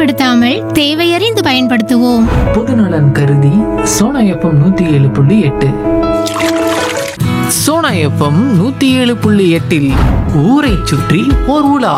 மிதப்படுத்தாமல் தேவையறிந்து பயன்படுத்துவோம் பொதுநலன் கருதி சோனா எஃப்எம் நூத்தி ஏழு புள்ளி எட்டு சோனா எஃப்எம் நூத்தி ஏழு புள்ளி எட்டில் ஊரை சுற்றி ஓர் உலா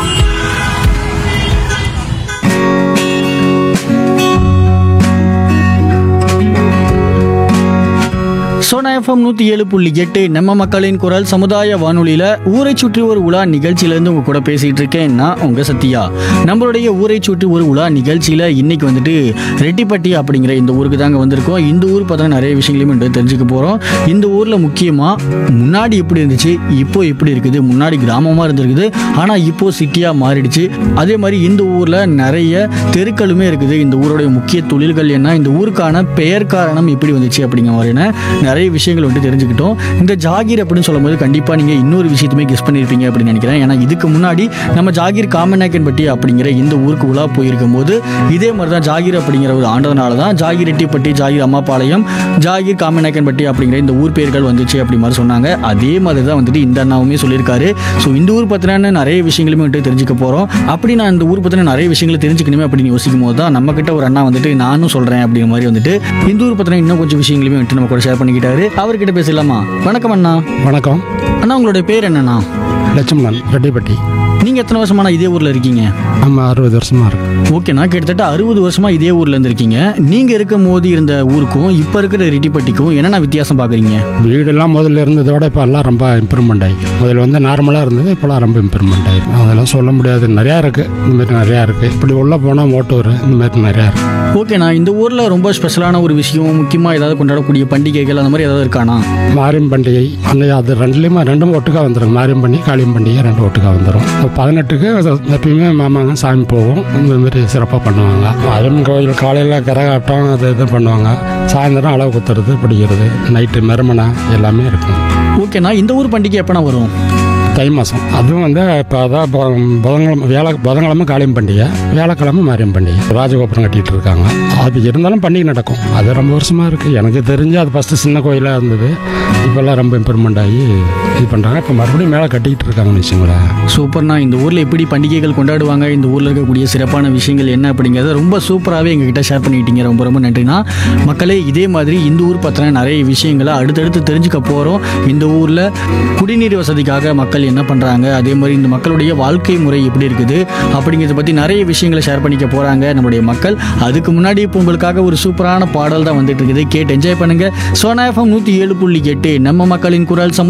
சோனா எஃப்எம் நூற்றி ஏழு புள்ளி எட்டு நம்ம மக்களின் குரல் சமுதாய வானொலியில் ஊரை சுற்றி ஒரு உலா நிகழ்ச்சியிலேருந்து உங்க கூட பேசிகிட்டு இருக்கேன் நான் உங்கள் சத்யா நம்மளுடைய ஊரை சுற்றி ஒரு உலா நிகழ்ச்சியில் இன்னைக்கு வந்துட்டு ரெட்டிப்பட்டி அப்படிங்கிற இந்த ஊருக்கு தாங்க வந்திருக்கோம் இந்த ஊர் பார்த்தா நிறைய விஷயங்களையும் இன்று தெரிஞ்சுக்க போகிறோம் இந்த ஊரில் முக்கியமாக முன்னாடி எப்படி இருந்துச்சு இப்போ எப்படி இருக்குது முன்னாடி கிராமமாக இருந்திருக்குது ஆனால் இப்போ சிட்டியாக மாறிடுச்சு அதே மாதிரி இந்த ஊரில் நிறைய தெருக்களுமே இருக்குது இந்த ஊருடைய முக்கிய தொழில்கள் என்ன இந்த ஊருக்கான பெயர் காரணம் எப்படி வந்துச்சு அப்படிங்கிற மாதிரியான நிறைய விஷயங்கள் வந்து தெரிஞ்சுக்கிட்டோம் இந்த ஜாகீர் அப்படின்னு சொல்லும்போது கண்டிப்பாக நீங்கள் இன்னொரு விஷயத்துமே கெஸ் பண்ணியிருப்பீங்க அப்படின்னு நினைக்கிறேன் ஏன்னா இதுக்கு முன்னாடி நம்ம ஜாகீர் காமநாயக்கன்பட்டி அப்படிங்கிற இந்த ஊருக்கு உலா போயிருக்கும் போது இதே மாதிரி தான் ஜாகீர் அப்படிங்கிற ஒரு ஆண்டதுனால தான் ஜாகீர் ரெட்டிப்பட்டி ஜாகீர் அம்மாபாளையம் ஜாகீர் காமநாயக்கன்பட்டி அப்படிங்கிற இந்த ஊர் பேர்கள் வந்துச்சு அப்படி மாதிரி சொன்னாங்க அதே மாதிரி தான் வந்துட்டு இந்த அண்ணாவுமே சொல்லியிருக்காரு ஸோ இந்த ஊர் பற்றின நிறைய விஷயங்களுமே வந்துட்டு தெரிஞ்சுக்க போகிறோம் அப்படி நான் இந்த ஊர் பற்றின நிறைய விஷயங்களை தெரிஞ்சுக்கணுமே அப்படின்னு யோசிக்கும் போது தான் நம்ம கிட்ட ஒரு அண்ணா வந்துட்டு நானும் சொல்கிறேன் அப்படிங்கிற மாதிரி வந்துட்டு இந்த ஊர் பற்றின இன்னும் கொஞ்சம் விஷயங்களுமே வந்துட்டு நம்ம கூட ஷேர் பண்ணிக்கிட்டாரு அவர்கிட்ட பேசலாமா வணக்கம் அண்ணா வணக்கம் அண்ணா உங்களுடைய பேர் என்னண்ணா லட்சுமணன் ரெட்டிப்பட்டி நீங்கள் எத்தனை வருஷமான இதே ஊரில் இருக்கீங்க நம்ம அறுபது வருஷமா இருக்கு ஓகேண்ணா கிட்டத்தட்ட அறுபது வருஷமா இதே ஊர்ல இருந்திருக்கீங்க நீங்க இருக்கும் போது இருந்த ஊருக்கும் இப்ப இருக்கிற ரெட்டிப்பட்டிக்கும் என்னென்ன வித்தியாசம் பாக்குறீங்க வீடெல்லாம் முதல்ல இருந்ததை விட இப்போ எல்லாம் ரொம்ப இம்ப்ரூவ்மெண்ட் ஆகி முதல்ல வந்து நார்மலாக இருந்தது இப்போலாம் ரொம்ப இம்ப்ரூவ்மெண்ட் ஆகி அதெல்லாம் சொல்ல முடியாது நிறையா இருக்குது இந்த மாதிரி நிறையா இருக்குது இப்படி உள்ளே போனால் மோட்டூர் இந்த மாதிரி நிறையா இருக்குது ஓகேண்ணா இந்த ஊர்ல ரொம்ப ஸ்பெஷலான ஒரு விஷயம் முக்கியமா ஏதாவது கொண்டாடக்கூடிய பண்டிகைகள் அந்த மாதிரி ஏதாவது இருக்காண்ணா மாரியம் பண்டிகை அந்த அது ரெண்டுலேயுமே ரெண்டும் ஒட்டுக்கா வந்துடும் மாரியம் பண்டிகை காளியம் பண்டிகை ரெண்டும் ஒட்டுக்கா வந்துடும் இப்போ பதினெட்டுக்கு அது எப்பயுமே மாமாங்க சாமி போவோம் இந்த மாதிரி சிறப்பாக பண்ணுவாங்க மாரியம்மன் கோயில் காலையில் கரகாட்டம் அது இது பண்ணுவாங்க சாயந்தரம் அளவு குத்துறது பிடிக்கிறது நைட்டு மெருமனை எல்லாமே இருக்கும் ஓகேண்ணா இந்த ஊர் பண்டிகை எப்பண்ணா வரும் தை மாதம் அதுவும் வந்து இப்போ அதான் பொ- புதன்கிழமை வியாழ புதன்கிழமை காளியம் பண்டிகை வியாழக்கிழமை மாரியம் பண்டிகை ராஜகோபுரம் கட்டிகிட்டு இருக்காங்க அது இருந்தாலும் பண்டிகை நடக்கும் அது ரொம்ப வருஷமாக இருக்குது எனக்கு தெரிஞ்சு அது ஃபஸ்ட்டு சின்ன கோயிலாக இருந்தது இப்போல்லாம் ரொம்ப இம்ப்ரூவ்மெண்ட் ஆகி இது பண்ணுறாங்க இப்போ மறுபடியும் மேலே கட்டிக்கிட்டு இருக்காங்கன்னு வச்சுங்களேன் சூப்பர்ண்ணா இந்த ஊர்ல எப்படி பண்டிகைகள் கொண்டாடுவாங்க இந்த ஊர்ல இருக்கக்கூடிய சிறப்பான விஷயங்கள் என்ன அப்படிங்கறத ரொம்ப சூப்பராகவே எங்ககிட்ட ஷேர் பண்ணிக்கிட்டீங்க ரொம்ப ரொம்ப நன்றிண்ணா மக்களே இதே மாதிரி இந்த ஊர் பற்றின நிறைய விஷயங்களை அடுத்தடுத்து தெரிஞ்சுக்க போகிறோம் இந்த ஊரில் குடிநீர் வசதிக்காக மக்கள் என்ன பண்ணுறாங்க அதே மாதிரி இந்த மக்களுடைய வாழ்க்கை முறை எப்படி இருக்குது அப்படிங்கிறத பற்றி நிறைய விஷயங்களை ஷேர் பண்ணிக்க போகிறாங்க நம்முடைய மக்கள் அதுக்கு முன்னாடி இப்போ உங்களுக்காக ஒரு சூப்பரான பாடல் தான் வந்துட்டு இருக்குது கேட்டு என்ஜாய் பண்ணுங்க சோனா எஃப்எம் நூற்றி ஏழு புள்ளி எட்டு நம்ம மக்களின் குரல் சமு